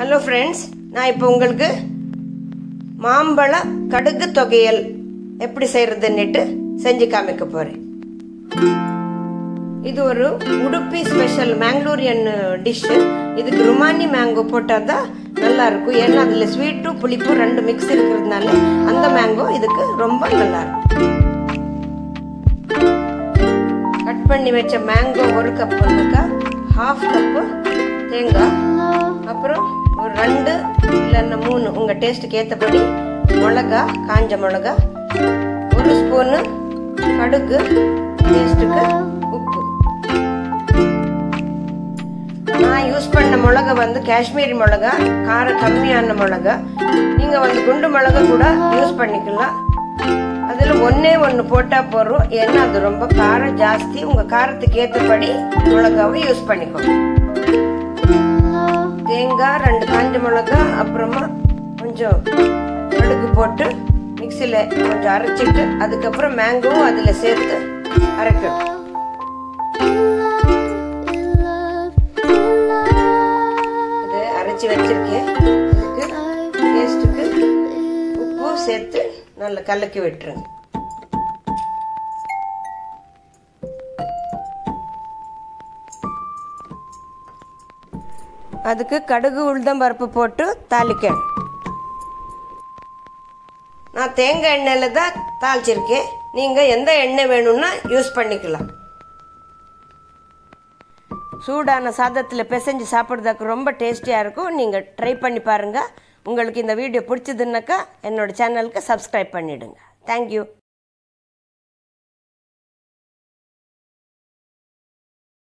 hello friends நான் இப்போ உங்களுக்கு மாம்பழ கடுகு தொகையல் எப்படி செய்யறதுன்னுட்டு செஞ்சு காமிக்க போறேன் இது ஒரு உடுப்பி ஸ்பெஷல் மேங்களூரியன் டிஷ்ஷு இதுக்கு ருமானி மேங்கோ போட்டால் தான் நல்லா இருக்கும் ஏன்னா அதில் ஸ்வீட்டும் புளிப்பும் ரெண்டு மிக்ஸ் இருக்கிறதுனால அந்த மேங்கோ இதுக்கு ரொம்ப நல்லா இருக்கும் கட் பண்ணி வச்ச மேங்கோ ஒரு கப் வந்துக்கா ஹாஃப் கப்பு தேங்காய் அப்புறம் ஒரு ரெண்டு இல்லைன்னா மூணு உங்கள் டேஸ்ட்டுக்கு ஏற்றபடி மிளகா காஞ்ச மிளகா ஒரு ஸ்பூனு கடுகு டேஸ்ட்டுக்கு உப்பு நான் யூஸ் பண்ண மிளகா வந்து காஷ்மீரி மிளகா காரம் கம்மியான மிளகா நீங்கள் வந்து குண்டு மிளகா கூட யூஸ் பண்ணிக்கலாம் அதில் ஒன்றே ஒன்று போட்டால் போதும் ஏன்னா அது ரொம்ப காரம் ஜாஸ்தி உங்கள் காரத்துக்கு ஏற்றபடி மிளகாவை யூஸ் பண்ணிக்கோங்க தேங்காய் ரெண்டு காஞ்ச மிளகா அப்புறமா கொஞ்சம் கடுகு போட்டு மிக்சியில் கொஞ்சம் அரைச்சிட்டு அதுக்கப்புறம் மேங்கோவும் அதில் சேர்த்து அரைக்கணும் இது அரைச்சி வச்சிருக்கேன் இதுக்கு டேஸ்ட்டுக்கு உப்பு சேர்த்து நல்லா கலக்கி விட்டுருங்க அதுக்கு கடுகு உளுந்தம் பருப்பு போட்டு தாளிக்கணும் நான் தேங்காய் எண்ணெயில் தான் தாளிச்சிருக்கேன் நீங்கள் எந்த எண்ணெய் வேணும்னா யூஸ் பண்ணிக்கலாம் சூடான சாதத்தில் பிசைஞ்சு சாப்பிட்றதுக்கு ரொம்ப டேஸ்டியாக இருக்கும் நீங்கள் ட்ரை பண்ணி பாருங்கள் உங்களுக்கு இந்த வீடியோ பிடிச்சதுன்னாக்கா என்னோடய சேனலுக்கு சப்ஸ்கிரைப் பண்ணிவிடுங்க தேங்க்யூ